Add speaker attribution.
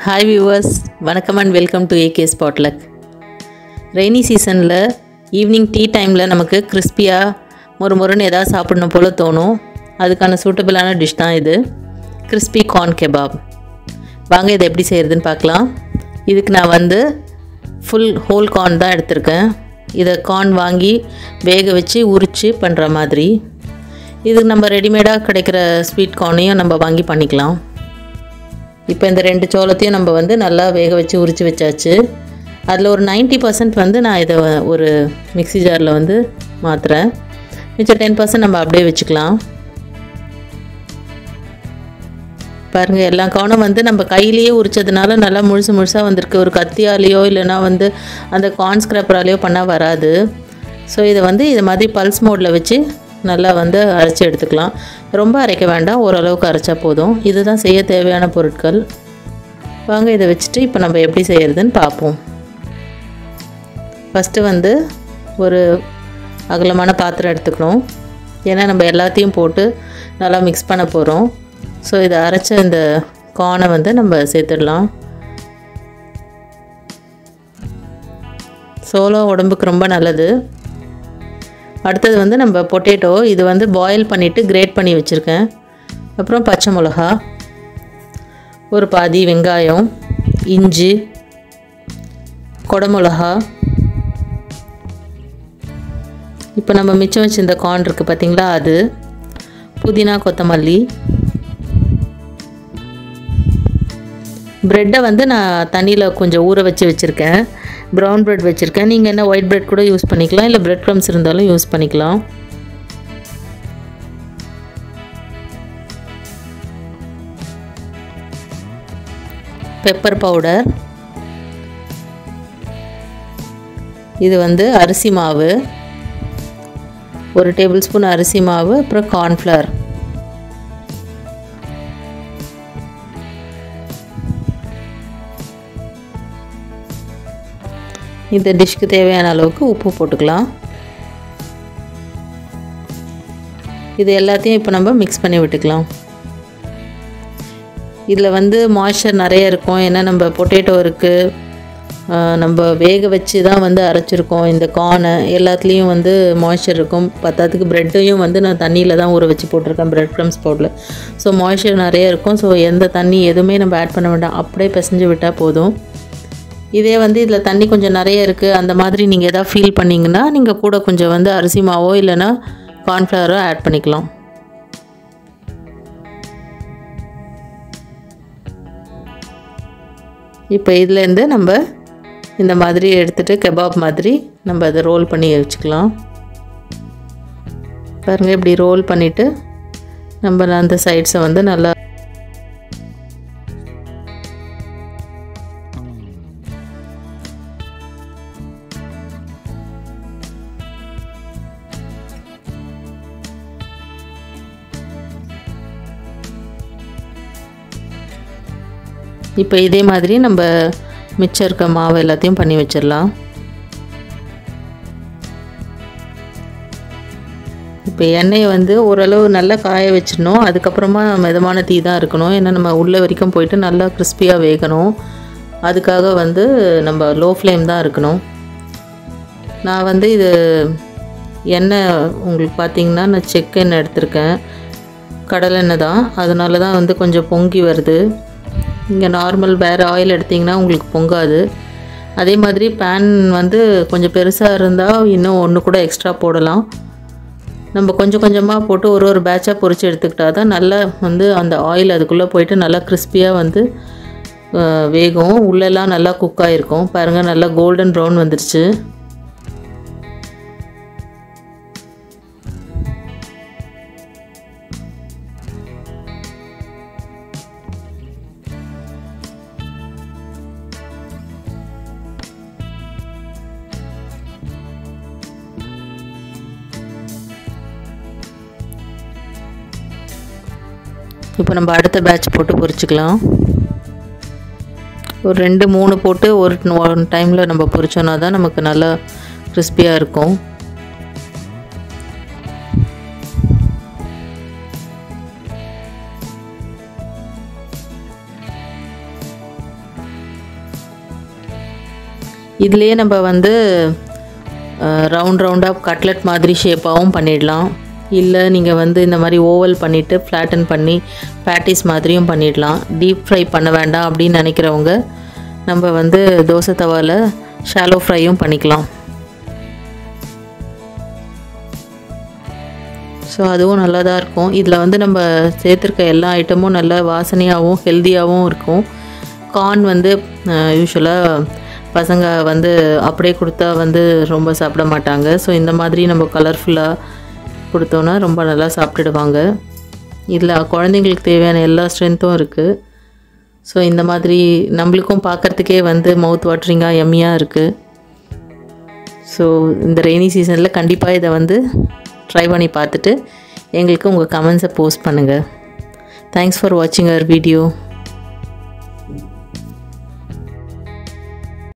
Speaker 1: hi viewers வணக்கம் and welcome to AK Spotluck rainy சீசனில் evening tea டைமில் நமக்கு கிறிஸ்பியாக மொறு மொறுன்னு எதாவது சாப்பிடணும் போல் தோணும் அதுக்கான சூட்டபிளான டிஷ் தான் இது கிறிஸ்பி கார்ன் கெபாப் வாங்க இதை எப்படி செய்கிறதுன்னு பார்க்கலாம் இதுக்கு நான் வந்து ஃபுல் ஹோல் கார்ன் தான் எடுத்திருக்கேன் இதை கார்ன் வாங்கி வேக வச்சு உரித்து பண்ணுற மாதிரி இதுக்கு நம்ம ரெடிமேடாக கிடைக்கிற ஸ்வீட் கார்னையும் நம்ம வாங்கி பண்ணிக்கலாம் இப்போ இந்த ரெண்டு சோளத்தையும் நம்ம வந்து நல்லா வேக வச்சு உரித்து வச்சாச்சு அதில் ஒரு 90% பர்சன்ட் வந்து நான் இதை ஒரு மிக்ஸி ஜாரில் வந்து மாற்றுறேன் மிச்சம் டென் பர்சன்ட் நம்ம அப்படியே வச்சுக்கலாம் பாருங்கள் எல்லா கார்னும் வந்து நம்ம கையிலேயே உரிச்சதுனால நல்லா முழுசு முழுசாக வந்திருக்கு ஒரு கத்தியாலேயோ இல்லைனா வந்து அந்த கார்ன் ஸ்க்ரப்பராலேயோ பண்ணால் வராது ஸோ இதை வந்து இது மாதிரி பல்ஸ் மோடில் வச்சு நல்லா வந்து அரைச்சி எடுத்துக்கலாம் ரொம்ப அரைக்க வேண்டாம் ஓரளவுக்கு அரைச்சா போதும் இதுதான் செய்ய தேவையான பொருட்கள் வாங்க இதை வச்சுட்டு இப்போ நம்ம எப்படி செய்கிறதுன்னு பார்ப்போம் ஃபஸ்ட்டு வந்து ஒரு அகலமான பாத்திரம் எடுத்துக்கணும் ஏன்னா நம்ம எல்லாத்தையும் போட்டு நல்லா மிக்ஸ் பண்ண போகிறோம் ஸோ இதை அரைச்ச இந்த கார்னை வந்து நம்ம சேர்த்துடலாம் சோளம் உடம்புக்கு ரொம்ப நல்லது அடுத்தது வந்து நம்ம பொட்டேட்டோ இது வந்து பாயில் பண்ணிவிட்டு கிரேட் பண்ணி வச்சுருக்கேன் அப்புறம் பச்சை மிளகா ஒரு பாதி வெங்காயம் இஞ்சி கொடமிளகா இப்போ நம்ம மிச்சம் வச்சிருந்த கார்ன் இருக்குது பார்த்திங்களா அது புதினா கொத்தமல்லி ப்ரெட்டை வந்து நான் தண்ணியில் கொஞ்சம் ஊற வச்சு வச்சுருக்கேன் ப்ரௌன் ப்ரெட் வச்சுருக்கேன் நீங்கள் என்ன ஒயிட் ப்ரெட் கூட யூஸ் பண்ணிக்கலாம் இல்லை ப்ரெட் க்ரம்ஸ் இருந்தாலும் யூஸ் பண்ணிக்கலாம் பெப்பர் பவுடர் இது வந்து அரிசி மாவு ஒரு டேபிள் ஸ்பூன் அரிசி மாவு அப்புறம் கார்ன்ஃப்ளவர் இந்த டிஷ்க்கு தேவையான அளவுக்கு உப்பு போட்டுக்கலாம் இது எல்லாத்தையும் இப்போ நம்ம மிக்ஸ் பண்ணி விட்டுக்கலாம் இதில் வந்து மாய்ஸ்சர் நிறைய இருக்கும் ஏன்னா நம்ம பொட்டேட்டோ இருக்குது நம்ம வேக வச்சு தான் வந்து அரைச்சிருக்கோம் இந்த கார்னை எல்லாத்துலேயும் வந்து மாய்ஸ்சர் இருக்கும் பத்தாத்துக்கு ப்ரெட்டையும் வந்து நான் தண்ணியில் தான் ஊற வச்சு போட்டிருக்கேன் ப்ரெட் க்ரம்ஸ் பவுடரில் ஸோ மாய்ஸ்சர் நிறைய இருக்கும் ஸோ எந்த தண்ணி எதுவுமே நம்ம ஆட் பண்ண வேண்டாம் அப்படியே பிசைஞ்சு விட்டால் போதும் இதே வந்து இதில் தண்ணி கொஞ்சம் நிறைய இருக்குது அந்த மாதிரி நீங்கள் எதாவது ஃபீல் பண்ணிங்கன்னா நீங்கள் கூட கொஞ்சம் வந்து அரிசி மாவோ இல்லைன்னா கார்ன்ஃப்ளவரோ ஆட் பண்ணிக்கலாம் இப்போ இதுலேருந்து நம்ம இந்த மாதிரி எடுத்துகிட்டு கெபாப் மாதிரி நம்ம அதை ரோல் பண்ணி வச்சுக்கலாம் பாருங்கள் இப்படி ரோல் பண்ணிவிட்டு நம்ம அந்த சைட்ஸை வந்து நல்லா இப்போ இதே மாதிரி நம்ம மிச்சம் இருக்க மாவு எல்லாத்தையும் பண்ணி வச்சிடலாம் இப்போ எண்ணெயை வந்து ஓரளவு நல்லா காய வச்சிடணும் அதுக்கப்புறமா மிதமான தீ தான் இருக்கணும் ஏன்னா நம்ம உள்ளே வரைக்கும் போயிட்டு நல்லா கிறிஸ்பியாக வேகணும் அதுக்காக வந்து நம்ம லோ ஃப்ளேம் தான் இருக்கணும் நான் வந்து இது எண்ணெய் உங்களுக்கு பார்த்தீங்கன்னா நான் செக் எண்ணெய் எடுத்திருக்கேன் கடலெண்ணெய் தான் அதனால தான் வந்து கொஞ்சம் பொங்கி வருது இங்கே நார்மல் வேறு ஆயில் எடுத்திங்கன்னா உங்களுக்கு பொங்காது அதே மாதிரி பேன் வந்து கொஞ்சம் பெருசாக இருந்தால் இன்னும் ஒன்று கூட எக்ஸ்ட்ரா போடலாம் நம்ம கொஞ்சம் கொஞ்சமாக போட்டு ஒரு ஒரு பேட்சாக பொறிச்சு எடுத்துக்கிட்டால் தான் நல்லா வந்து அந்த ஆயில் அதுக்குள்ளே போயிட்டு நல்லா கிறிஸ்பியாக வந்து வேகும் உள்ளெல்லாம் நல்லா குக் ஆகிருக்கும் பாருங்கள் நல்லா கோல்டன் ப்ரௌன் வந்துருச்சு இப்போ நம்ம அடுத்த பேட்ச் போட்டு பொரிச்சிக்கலாம் ஒரு ரெண்டு மூணு போட்டு ஒரு ஒன் டைமில் நம்ம பொரிச்சோன்னா தான் நமக்கு நல்லா கிறிஸ்பியாக இருக்கும் இதுலேயே நம்ம வந்து ரவுண்ட் ரவுண்டாக கட்லெட் மாதிரி ஷேப்பாகவும் பண்ணிடலாம் இல்லை நீங்கள் வந்து இந்த மாதிரி ஓவல் பண்ணிவிட்டு ஃப்ளாட்டன் பண்ணி பேட்டிஸ் மாதிரியும் பண்ணிடலாம் டீப் ஃப்ரை பண்ண வேண்டாம் அப்படின்னு நினைக்கிறவங்க நம்ம வந்து தோசை தவாவில் ஷாலோ ஃப்ரையும் பண்ணிக்கலாம் ஸோ அதுவும் நல்லா தான் இருக்கும் இதில் வந்து நம்ம சேர்த்துருக்க எல்லா ஐட்டமும் நல்ல வாசனையாகவும் ஹெல்த்தியாகவும் இருக்கும் கார்ன் வந்து யூஸ்வலாக பசங்க வந்து அப்படியே கொடுத்தா வந்து ரொம்ப சாப்பிட மாட்டாங்க ஸோ இந்த மாதிரி நம்ம கலர்ஃபுல்லாக கொடுத்தோன்னா ரொம்ப நல்லா சாப்பிட்டுடுவாங்க இதில் குழந்தைங்களுக்கு தேவையான எல்லா ஸ்ட்ரென்த்தும் இருக்குது ஸோ இந்த மாதிரி நம்மளுக்கும் பார்க்குறதுக்கே வந்து மவுத் வாட்டரிங்காக எம்மியாக இருக்குது ஸோ இந்த ரெய்னி சீசனில் கண்டிப்பாக இதை வந்து ட்ரை பண்ணி பார்த்துட்டு எங்களுக்கு உங்கள் கமெண்ட்ஸை போஸ்ட் பண்ணுங்கள் தேங்க்ஸ் ஃபார் வாட்சிங் அவர் வீடியோ